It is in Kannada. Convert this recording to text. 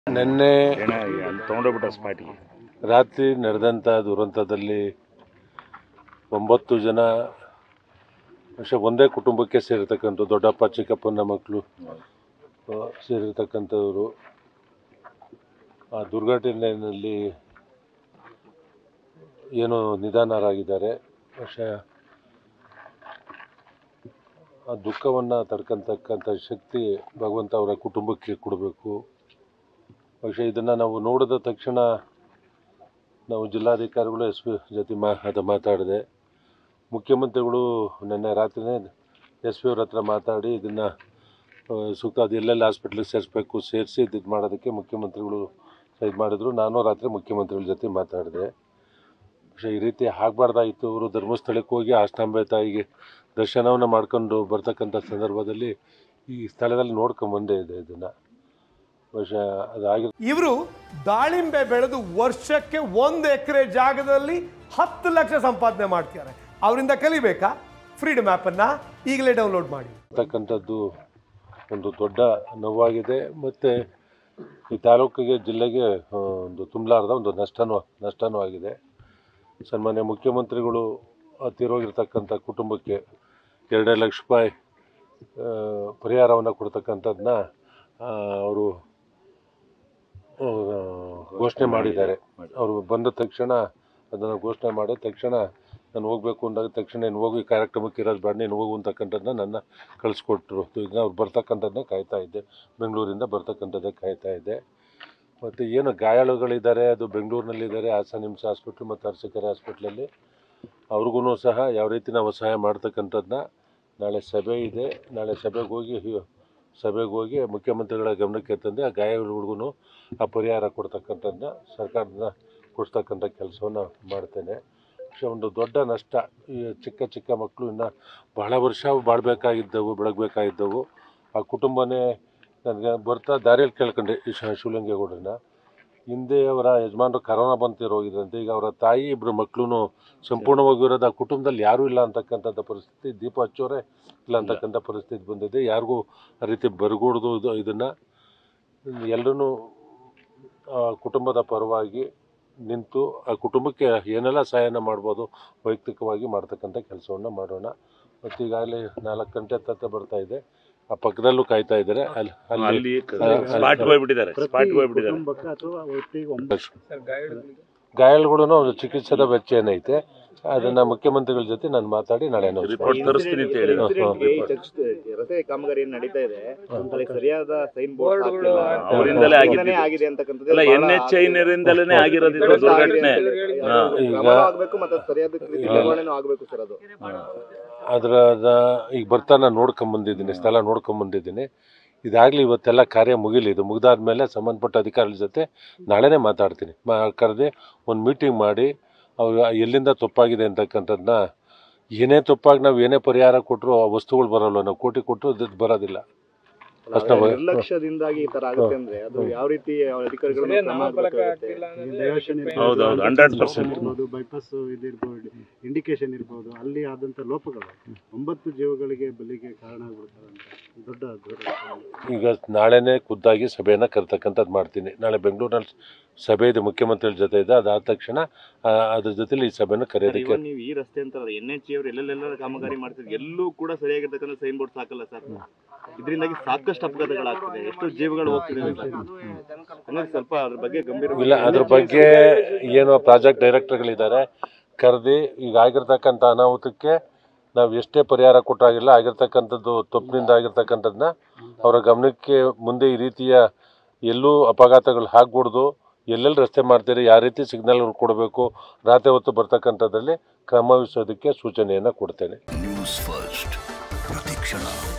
ನಿನ್ನೆ ಏನ ಅಲ್ಲಿ ತೊಗೊಂಡೋಗ್ಬಿಟ್ಟ ಸ್ಪಾಟಿಗೆ ರಾತ್ರಿ ನಡೆದಂಥ ದುರಂತದಲ್ಲಿ ಒಂಬತ್ತು ಜನ പക്ഷെ ಒಂದೇ ಕುಟುಂಬಕ್ಕೆ ಸೇರಿರ್ತಕ್ಕಂಥ ದೊಡ್ಡಪ್ಪ ಚಿಕ್ಕಪ್ಪನ ಮಕ್ಕಳು ಆ, ಸೇರಿರ್ತಕ್ಕಂಥವ್ರು ಆ ದುರ್ಘಟನೆಯಲ್ಲಿ ಏನು ನಿಧಾನರಾಗಿದ್ದಾರೆ പക്ഷേ ಆ ದುಃಖವನ್ನು ತಡ್ಕೊಂತಕ್ಕಂಥ ಶಕ್ತಿ ಭಗವಂತ ಅವರ ಕುಟುಂಬಕ್ಕೆ ಕೊಡಬೇಕು പക്ഷേ ಇದನ್ನು ನಾವು ನೋಡಿದ ತಕ್ಷಣ ನಾವು ಜಿಲ್ಲಾಧಿಕಾರಿಗಳು ಎಸ್ ಪಿ ಜೊತೆ ಮಾ ಅದು ಮಾತಾಡಿದೆ ಮುಖ್ಯಮಂತ್ರಿಗಳು ನಿನ್ನೆ ರಾತ್ರಿನೇ ಎಸ್ ಪಿ ಅವ್ರ ಹತ್ರ ಮಾತಾಡಿ ಇದನ್ನು ಸೂಕ್ತ ಅದು ಎಲ್ಲೆಲ್ಲಿ ಹಾಸ್ಪಿಟ್ಲಿಗೆ ಸೇರಿಸ್ಬೇಕು ಸೇರಿಸಿ ಇದು ಮಾಡೋದಕ್ಕೆ ಮುಖ್ಯಮಂತ್ರಿಗಳು ಇದು ಮಾಡಿದ್ರು ನಾನು ರಾತ್ರಿ ಮುಖ್ಯಮಂತ್ರಿಗಳ ಜೊತೆ ಮಾತಾಡಿದೆ പക്ഷೇ ಈ ರೀತಿ ಆಗಬಾರ್ದಾಗಿತ್ತು ಅವರು ಧರ್ಮಸ್ಥಳಕ್ಕೆ ಹೋಗಿ ಆಷ್ಟಾಂಬೆ ತಾಯಿಗೆ ದರ್ಶನವನ್ನು ಮಾಡ್ಕೊಂಡು ಬರ್ತಕ್ಕಂಥ ಸಂದರ್ಭದಲ್ಲಿ ಈ ಸ್ಥಳದಲ್ಲಿ ನೋಡ್ಕೊಂಬಂದೇ ಇದೆ ಇದನ್ನು ಬಹುಶಃ ಅದಾಗಿ ಇವರು ದಾಳಿಂಬೆ ಬೆಳೆದು ವರ್ಷಕ್ಕೆ ಒಂದು ಎಕರೆ ಜಾಗದಲ್ಲಿ ಹತ್ತು ಲಕ್ಷ ಸಂಪಾದನೆ ಮಾಡ್ತಿದ್ದಾರೆ ಅವರಿಂದ ಕಲಿಬೇಕಾ ಫ್ರೀಡಮ್ ಆ್ಯಪನ್ನು ಈಗಲೇ ಡೌನ್ಲೋಡ್ ಮಾಡಿ ಅಂತಕ್ಕಂಥದ್ದು ಒಂದು ದೊಡ್ಡ ನೋವಾಗಿದೆ ಮತ್ತು ಈ ತಾಲೂಕಿಗೆ ಜಿಲ್ಲೆಗೆ ಆ, ಒಂದು ತುಂಬಲಾರದ ಒಂದು ನಷ್ಟನೂ ನಷ್ಟನೂ ಆಗಿದೆ ಸನ್ಮಾನ್ಯ ಮುಖ್ಯಮಂತ್ರಿಗಳು ಆ ತೀರೋಗಿರ್ತಕ್ಕಂಥ ಕುಟುಂಬಕ್ಕೆ ಎರಡೆರಡು ಲಕ್ಷ ರೂಪಾಯಿ ಆ, ಪರಿಹಾರವನ್ನು ಕೊಡ್ತಕ್ಕಂಥದ್ದನ್ನ ಅವರು ಘೋಷಣೆ ಮಾಡಿದ್ದಾರೆ ಅವರು ಬಂದ ತಕ್ಷಣ ಅದನ್ನು ಘೋಷಣೆ ಮಾಡಿ ತಕ್ಷಣ ನಾನು ಹೋಗಬೇಕು ಅಂದಾಗ ತಕ್ಷಣ ನೀನು ಹೋಗಿ ಈ ಕಾರ್ಯಕ್ರಮಕ್ಕೆ ಇರೋದು ಬೇಡ ನೀನು ಹೋಗು ಅಂತಕ್ಕಂಥದ್ದನ್ನ ನನ್ನ ಕಳಿಸ್ಕೊಟ್ರು ಇದನ್ನ ಅವ್ರು ಬರ್ತಕ್ಕಂಥದ್ದನ್ನೇ ಕಾಯ್ತಾ ಇದ್ದೆ ಬೆಂಗಳೂರಿಂದ ಬರ್ತಕ್ಕಂಥದ್ದೇ ಕಾಯ್ತಾ ಇದ್ದೆ ಮತ್ತು ಏನು ಗಾಯಾಳುಗಳಿದ್ದಾರೆ ಅದು ಬೆಂಗಳೂರಿನಲ್ಲಿದ್ದಾರೆ ಹಾಸನ ನಿಮ್ಸ್ ಹಾಸ್ಪಿಟ್ಲ್ ಮತ್ತು ಅರಸಕೆರೆ ಹಾಸ್ಪಿಟ್ಲಲ್ಲಿ ಅವ್ರಿಗೂ ಸಹ ಯಾವ ರೀತಿ ನಾವು ಸಹಾಯ ಮಾಡ್ತಕ್ಕಂಥದ್ದನ್ನ ನಾಳೆ ಸಭೆ ಇದೆ ನಾಳೆ ಸಭೆಗೆ ಹೋಗಿ ಹಿ- ಸಭೆಗೆ ಹೋಗಿ ಮುಖ್ಯಮಂತ್ರಿಗಳ ಗಮನಕ್ಕೆ ತಂದು ಆ ಗಾಯಾಳುಗಳಿಗೂ ಆ ಪರಿಹಾರ ಕೊಡ್ತಕ್ಕಂಥದ್ದನ್ನ ಸರ್ಕಾರದಿಂದ ಕೊಡಿಸ್ತಕ್ಕಂಥ ಕೆಲಸವನ್ನು ಮಾಡ್ತೇನೆ പക്ഷെ ಒಂದು ದೊಡ್ಡ ನಷ್ಟ ಈ ಚಿಕ್ಕ ಚಿಕ್ಕ ಮಕ್ಕಳು ಇನ್ನು ಬಹಳ ವರ್ಷ ಬಾಳ್ಬೇಕಾಗಿದ್ದವು ಬೆಳಗಬೇಕಾಗಿದ್ದವು ಆ ಕುಟುಂಬನೇ ನನಗೆ ಬರ್ತಾ ದಾರಿಯಲ್ಲಿ ಕೇಳ್ಕೊಂಡೆ ಈ ಶ- ಶಿವಲಿಂಗೇಗೌಡರನ್ನ ಹಿಂದೆ ಅವರ ಯಜಮಾನರು ಕರೋನಾ ಬಂತಿರೋ ಹೋಗಿದ್ರಂತೆ ಈಗ ಅವರ ತಾಯಿ ಇಬ್ಬರು ಮಕ್ಕಳು ಸಂಪೂರ್ಣವಾಗಿರೋದು ಆ ಕುಟುಂಬದಲ್ಲಿ ಯಾರೂ ಇಲ್ಲ ಅಂತಕ್ಕಂಥದ್ದು ಪರಿಸ್ಥಿತಿ ದೀಪ ಹಚ್ಚೋರೆ ಇಲ್ಲ ಅಂತಕ್ಕಂಥ ಪರಿಸ್ಥಿತಿ ಬಂದಿದೆ ಯಾರಿಗೂ ಆ ರೀತಿ ಬರ್ಗೂಡ್ದು ಇದು ಇದನ್ನು ಎಲ್ಲರೂ ಕುಟುಂಬದ ಪರವಾಗಿ ನಿಂತು ಆ ಕುಟುಂಬಕ್ಕೆ ಏನೆಲ್ಲ ಸಹಾಯನ ಮಾಡ್ಬೋದು ವೈಯಕ್ತಿಕವಾಗಿ ಮಾಡ್ತಕ್ಕಂಥ ಕೆಲಸವನ್ನು ಮಾಡೋಣ ಮತ್ತು ಈಗಾಗಲೇ ನಾಲ್ಕು ಗಂಟೆ ತತ್ತ ಬರ್ತಾ ಇದೆ ಆ ಪಕ್ಕದಲ್ಲೂ ಕಾಯ್ತಾ ಇದ್ದಾರೆ ಅಲ್ಲಿ ಅಲ್ಲಿ ಅಲ್ಲಿ ಸ್ಪಾಟ್ಗೆ ಹೋಗ್ಬಿಟ್ಟಿದ್ದಾರೆ ಸ್ಪಾಟ್ಗೆ ಹೋಗ್ಬಿಟ್ಟಿದ್ದಾರೆ ಕುಟುಂಬಕ್ಕೆ ಅಥವಾ ಒಟ್ಟಿಗೆ ಒಂಬತ್ತು ಗಾಯಾಳುಗಳು ಒಂದು ಚಿಕಿತ್ಸೆದ ವೆಚ್ಚ ಏನೈತೆ ಅದನ್ನ ಮುಖ್ಯಮಂತ್ರಿಗಳ ಜೊತೆ ನಾನು ಮಾತಾಡಿ ನಾಳೆ announce ರಿಪೋರ್ಟ್ ತರಿಸ್ತೀನಿ ಅಂತ ಹೇಳಿದ್ರು ಇನ್ಸಿಡೆಂಟ್ಗೆ ಈ ಚರ್ಚ್- ರಸ್ತೆ ಕಾಮಗಾರಿ ಏನ್ ನಡೀತಾ ಇದೆ ಅಲ್ಲಿ ಸರಿಯಾದ ಸೈನ್ ಬೋರ್ಡ್ ಅವರಿಂದಲೇ ಆಗಿದ್ದು ಆಗಿದೆ ಅಂತಕ್ಕಂಥದ್ದು ಅಲ್ಲ ಎನ್ ಎಚ್ ಐನರಿಂದಲೇ ಆಗಿರೋದು ಇದು ದುರ್ಘಟನೆ ಹಾ. ಈಗ- ಆಗ್ಬೇಕು ಮತ್ತೆ ಅದು ಸರಿಯಾದ ರೀತಿ ನಿರ್ವಹಣೆನೂ ಆಗ್ಬೇಕು ಸರ್ ಅದು ಅದರ ಈಗ ಬರ್ತಾ ನಾನು ನೋಡ್ಕೊಂಬಂದಿದ್ದೀನಿ ಸ್ಥಳ ನೋಡ್ಕೊಂಬಂದಿದ್ದೀನಿ ಇದಾಗಲಿ ಇವತ್ತೆಲ್ಲ ಕಾರ್ಯ ಮುಗಿಲಿ ಇದು ಮುಗಿದಾದ್ಮೇಲೆ ಸಂಬಂಧಪಟ್ಟ ಅಧಿಕಾರಿಗಳ ಜೊತೆ ನಾಳೆನೇ ಮಾತಾಡ್ತೀನಿ ಮಾ ಕರೆದು ಒಂದು ಮೀಟಿಂಗ್ ಮಾಡಿ ಅವ್ರು ಎಲ್ಲಿಂದ ತಪ್ಪಾಗಿದೆ ಅಂತಕ್ಕಂಥದ್ದನ್ನ ಏನೇ ತಪ್ಪಾಗಿ ನಾವು ಏನೇ ಪರಿಹಾರ ಕೊಟ್ಟರು ಆ ವಸ್ತುಗಳು ಬರೋಲ್ಲ ನಾವು ಕೋಟಿ ಕೊಟ್ಟರು ಅದು ಬರೋದಿಲ್ಲ ಅಷ್ಟೇ ಬ- ನಿರ್ಲಕ್ಷ್ಯದಿಂದಾಗಿ ಈ ತರ ಆಗುತ್ತೆ ಅಂದ್ರೆ ಅದು ಯಾವ ರೀತಿ ಅಧಿಕಾರಿಗಳು ಕ್ರಮ ಆಗ್ಬೇಕಾಗುತ್ತೆ? ಡೈವರ್ಷನ್ ಹೌದು, ಹೌದು, 100%. ಇರ್ಬೋದು ಬೈಪಾಸ್ ಇದಿರ್ಬೋದು ಇಂಡಿಕೇಶನ್ ಇರ್ಬೋದು ಅಲ್ಲಿ ಆದಂತ ಲೋಪಗಳು ಒಂಬತ್ತು ಜೀವಗಳಿಗೆ ಬಲಿಗೆ ಕಾರಣ ಆಗ್ಬಿಡ್ತವೆ ಅಂತ ದೊಡ್ಡ ದೊಡ್ಡ ಈಗ ನಾಳೆನೇ ಖುದ್ದಾಗಿ ಸಭೆಯನ್ನು ಕರ್ತಕ್ಕಂಥದ್ದು ಮಾಡ್ತೀನಿ ನಾಳೆ ಬೆಂಗಳೂರಿನಲ್ಲಿ ಸಭೆ ಇದೆ ಮುಖ್ಯಮಂತ್ರಿಗಳ ಜೊತೆ ಇದೆ ಅದಾದ ತಕ್ಷಣ ಆ, ಅದ್ರ ಜೊತೆಲಿ ಈ ಸಭೆಯನ್ನು ಕರೆಯೋದಕ್ಕೆ ಇವನ್ ನೀವು ಈ ರಸ್ತೆ ಅಂತ ಎನ್ ಎಚ್ ಅವ್ರು ಎಲ್ಲೆಲ್ಲ ಕಾಮಗಾರಿ ಮಾಡ್ತಿದ್ರು ಎಲ್ಲೂ ಕೂಡ ಸರಿಯಾಗಿರ್ತಕ್ಕಂಥ ಸೈನ್ ಬೋರ್ಡ್ ಸಾಕಲ್ಲ ಸರ್ ಇದರಿಂದಾಗಿ ಸಾಕಷ್ಟು ಅಪಘಾತಗಳಾಗ್ತಿದೆ ಎಷ್ಟು ಜೀವಗಳು ಹೋಗ್ತಿದೆ ಹಂಗಾಗಿ ಸ್ವಲ್ಪ ಅದ್ರ ಬಗ್ಗೆ ಗಂಭೀರ ಇಲ್ಲ ಅದ್ರ ಬಗ್ಗೆ ಏನು ಪ್ರಾಜೆಕ್ಟ್ ಡೈರೆಕ್ಟರ್ಗಳಿದ್ದಾರೆ ಕರೆದು ಈಗ ಆಗಿರ್ತಕ್ಕಂಥ ಅನಾಹುತಕ್ಕೆ ನಾವು ಎಷ್ಟೇ ಪರಿಹಾರ ಕೊಟ್ಟಾಗಿಲ್ಲ ಆಗಿರ್ತಕ್ಕಂಥದ್ದು ತಪ್ಪಿನಿಂದ ಆಗಿರ್ತಕ್ಕಂಥದ್ದನ್ನ ಅವರ ಗಮನಕ್ಕೆ ಮುಂದೆ ಈ ರೀತಿಯ ಎಲ್ಲೂ ಅಪಘಾತಗಳು ಆಗ್ಬಿಡ್ದು ಎಲ್ಲೆಲ್ಲಿ ರಸ್ತೆ ಮಾಡ್ತೀರಿ ಯಾವ ರೀತಿ ಸಿಗ್ನಲ್ ಕೊಡಬೇಕು ರಾತ್ರಿ ಹೊತ್ತು ಬರ್ತಕ್ಕಂಥದ್ರಲ್ಲಿ ಕ್ರಮ ವಹಿಸೋದಕ್ಕೆ ಸೂಚನೆಯನ್ನು ಕೊಡ್ತೇನೆ ನ್ಯೂಸ್ ಫಸ್ಟ್ ಪ್ರತಿಕ್ಷಣ